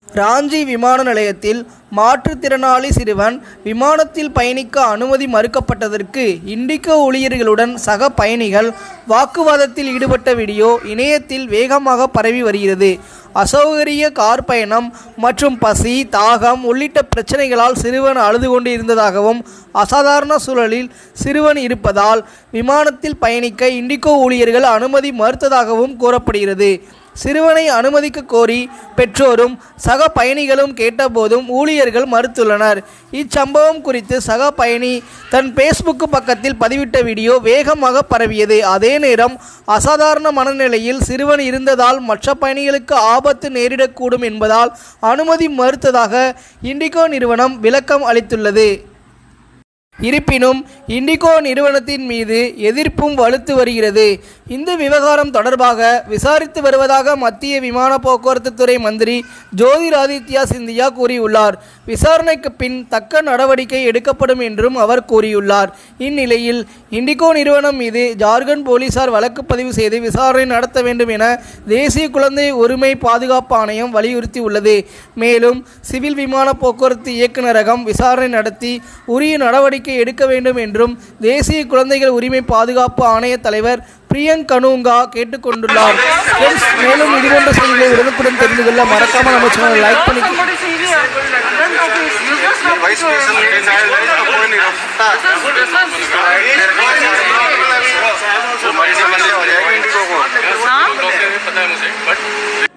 ராஞ்சி விமான நிலையத்தில் மாற்றுத்திறனாளி சிறுவன் விமானத்தில் பயணிக்க அனுமதி மறுக்கப்பட்டதற்கு இண்டிகோ ஊழியர்களுடன் சக பயணிகள் வாக்குவாதத்தில் ஈடுபட்ட வீடியோ இணையத்தில் வேகமாக பரவி வருகிறது அசௌகரிய கார் பயணம் மற்றும் பசி தாகம் உள்ளிட்ட பிரச்சனைகளால் சிறுவன் அழுது கொண்டு இருந்ததாகவும் அசாதாரண சூழலில் சிறுவன் இருப்பதால் விமானத்தில் பயணிக்க இண்டிகோ ஊழியர்கள் அனுமதி மறுத்ததாகவும் கூறப்படுகிறது சிறுவனை அனுமதிக்க கோரி பெற்றோரும் சக பயணிகளும் கேட்டபோதும் ஊழியர்கள் மறுத்துள்ளனர் இச்சம்பவம் குறித்து சக பயணி தன் பேஸ்புக் பக்கத்தில் பதிவிட்ட வீடியோ வேகமாக பரவியது அதே நேரம் அசாதாரண மனநிலையில் சிறுவன் இருந்ததால் மற்ற பயணிகளுக்கு ஆபத்து நேரிடக்கூடும் என்பதால் அனுமதி மறுத்ததாக இண்டிகோ நிறுவனம் விளக்கம் அளித்துள்ளது இருப்பினும் இண்டிகோ நிறுவனத்தின் மீது எதிர்ப்பும் வலுத்து வருகிறது இந்த விவகாரம் தொடர்பாக விசாரித்து வருவதாக மத்திய விமான போக்குவரத்து துறை மந்திரி ஜோதிராதித்யா சிந்தியா கூறியுள்ளார் விசாரணைக்கு பின் தக்க நடவடிக்கை எடுக்கப்படும் என்றும் அவர் கூறியுள்ளார் இந்நிலையில் இண்டிகோ நிறுவனம் மீது ஜார்க்கண்ட் போலீசார் வழக்கு பதிவு செய்து விசாரணை நடத்த வேண்டும் என தேசிய குழந்தை உரிமை பாதுகாப்பு ஆணையம் வலியுறுத்தியுள்ளது மேலும் சிவில் விமான போக்குவரத்து இயக்குநரகம் விசாரணை நடத்தி உரிய நடவடிக்கை எடுக்க வேண்டும் என்றும் தேசிய குழந்தைகள் உரிமை பாதுகாப்பு ஆணைய தலைவர் பிரியங்க் கனுங்கா கேட்டுக்கொண்டுள்ளார் Friends, மேலும் இதுபோன்ற செய்திகளை உடனுக்குடன் தெரிந்து கொள்ள மறக்காம நம்ம சேனலை லைக் பண்ணி Somebody CV or front office, you just have Vice to- President Huh? पता है मुझे बट